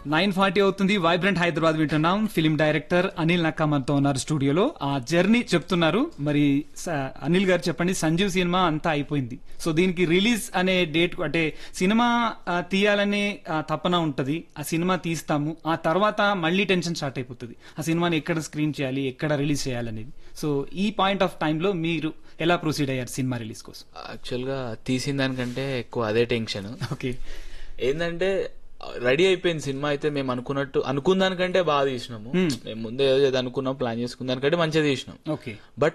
Nine forty అవుతుంది vibrant Hyderabad వింటున్నాం film director Anil Nakka మనతో ఉన్నారు స్టూడియోలో ఆ జర్నీ చెప్తున్నారు మరి స- అనిల్ గారు చెప్పండి సంజీవ్ సినిమా అంతా అయిపోయింది సో దీనికి రిలీజ్ అనే డేట్ అంటే సినిమా ఆ, తీయాలనే ఆ, తపన ఉంటది ఆ సినిమా తీస్తాము ఆ తర్వాత మళ్ళీ టెన్షన్ స్టార్ట్ అయిపోతుంది ఆ సినిమాని ఎక్కడ స్క్రీన్ చేయాలి ఎక్కడ రిలీజ్ చేయాలనేది సో ఈ పాయింట్ ఆఫ్ టైంలో మీరు ఎలా ప్రొసీడ్ అయ్యారు సినిమా రిలీజ్ కోసం యాక్చువల్ గా తీసిన దానికంటే ఎక్కువ అదే టెన్షన్ ఓకే ఏంటంటే రెడీ అయిపోయింది సినిమా అయితే మేము అనుకున్నట్టు అనుకున్న దానికంటే బాగా తీసినాము మేము ముందే ఏదో ఏదో అనుకున్నాం ప్లాన్ చేసుకున్న దానికంటే మంచిగా తీసినాం ఓకే బట్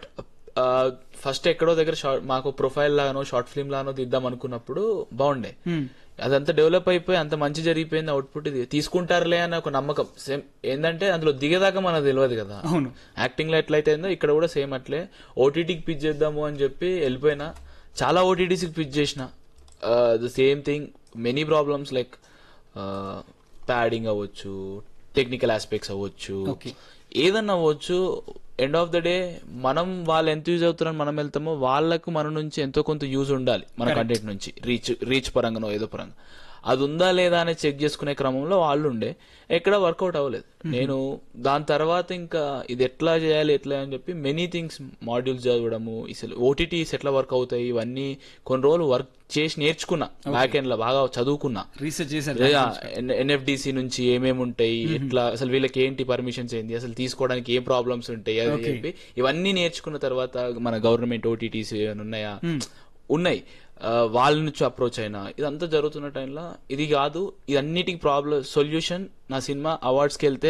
ఫస్ట్ ఎక్కడో దగ్గర షార్ట్ మాకు ప్రొఫైల్ లాగానో షార్ట్ ఫిల్మ్ లాగానో తీద్దాం అనుకున్నప్పుడు బాగుండే అదంతా డెవలప్ అయిపోయి అంత మంచి జరిగిపోయింది అవుట్పుట్ ఇది తీసుకుంటారులే అని ఒక నమ్మకం సేమ్ ఏంటంటే అందులో దిగేదాకా మనకు తెలియదు కదా అవును యాక్టింగ్ లో ఎట్లయితే అయిందో ఇక్కడ కూడా సేమ్ అట్లే ఓటీటీకి పిచ్ చేద్దాము అని చెప్పి వెళ్ళిపోయినా చాలా ఓటీటీస్కి పిచ్ చేసిన the same thing many problems like padding అవ్వచ్చు టెక్నికల్ ఆస్పెక్ట్స్ అవ్వచ్చు Okay. ఏదన్నా అవ్వచ్చు ఎండ్ ఆఫ్ ద డే మనం వాళ్ళు ఎంత యూజ్ అవుతున్నారని మనం వెళ్తామో వాళ్ళకు మన నుంచి ఎంతో కొంత యూజ్ ఉండాలి మన కంటెంట్ నుంచి రీచ్ రీచ్ పరంగానో ఏదో పరంగా అది ఉందా లేదా అనేది చెక్ చేసుకునే క్రమంలో వాళ్ళు ఉండే ఎక్కడ వర్కౌట్ అవ్వలేదు నేను దాని తర్వాత ఇంకా ఇది ఎట్లా చేయాలి ఎట్లా అని చెప్పి మెనీ థింగ్స్ మాడ్యూల్స్ చదవడము అసలు ఓటీటీస్ ఎట్లా వర్క్ అవుతాయి ఇవన్నీ కొన్ని రోజులు వర్క్ చేసి నేర్చుకున్నా బ్యాక్ ఎండ్ లో బాగా చదువుకున్నా రీసెర్చ్ చేశారు ఎన్ఎఫ్డిసి నుంచి ఏమేమి ఉంటాయి ఎట్లా అసలు వీళ్ళకి ఏంటి పర్మిషన్స్ ఏంటి అసలు తీసుకోవడానికి ఏ ప్రాబ్లమ్స్ ఉంటాయి అని చెప్పి ఇవన్నీ నేర్చుకున్న తర్వాత మన గవర్నమెంట్ ఓటీటీస్ ఉన్నాయా ఉన్నాయి ఆ, వాళ్ళ నుంచి అప్రోచ్ అయినా ఇదంతా జరుగుతున్న టైంలో ఇది కాదు ఇదన్నిటికి ప్రాబ్లం సొల్యూషన్ నా సినిమా అవార్డ్స్కి వెళ్తే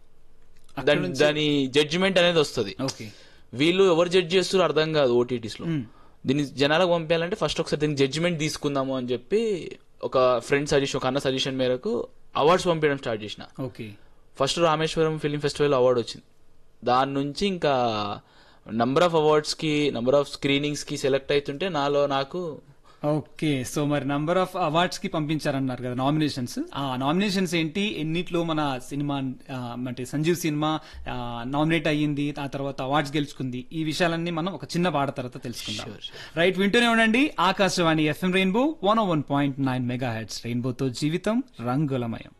దాని దాని జడ్జిమెంట్ అనేది వస్తుంది ఓకే వీళ్ళు ఎవరు జడ్జ్ చేస్తారో అర్థం కాదు ఓటీటీస్ లో దీన్ని జనాలకు పంపించాలంటే ఫస్ట్ ఒకసారి దీనికి జడ్జిమెంట్ తీసుకుందాము అని చెప్పి ఒక ఫ్రెండ్ సజెషన్ ఒక అన్న సజెషన్ మేరకు అవార్డ్స్ పంపించడం స్టార్ట్ చేసిన okay first Rameswaram film festival award వచ్చింది దాని నుంచి ఇంకా నంబర్ ఆఫ్ అవార్డ్స్ కి నంబర్ ఆఫ్ స్క్రీనింగ్స్ కి సెలెక్ట్ అవుతుంటే నాలో నాకు ఓకే సో మరి నంబర్ ఆఫ్ అవార్డ్స్ కి పంపించారన్నారు కదా నామినేషన్స్ ఆ నామినేషన్స్ ఏంటి ఎన్నిట్లో మన సినిమా ఆ, అంటే సంజీవ్ సినిమా నామినేట్ అయ్యింది ఆ తర్వాత అవార్డ్స్ గెలుచుకుంది ఈ విషయాలన్నీ మనం ఒక చిన్న పాట తర్వాత తెలుసుకుందాం రైట్ వింటూనే ఉండండి Akashvani FM rainbow one one point nine mega heads రెయిన్బోతో జీవితం రంగులమయం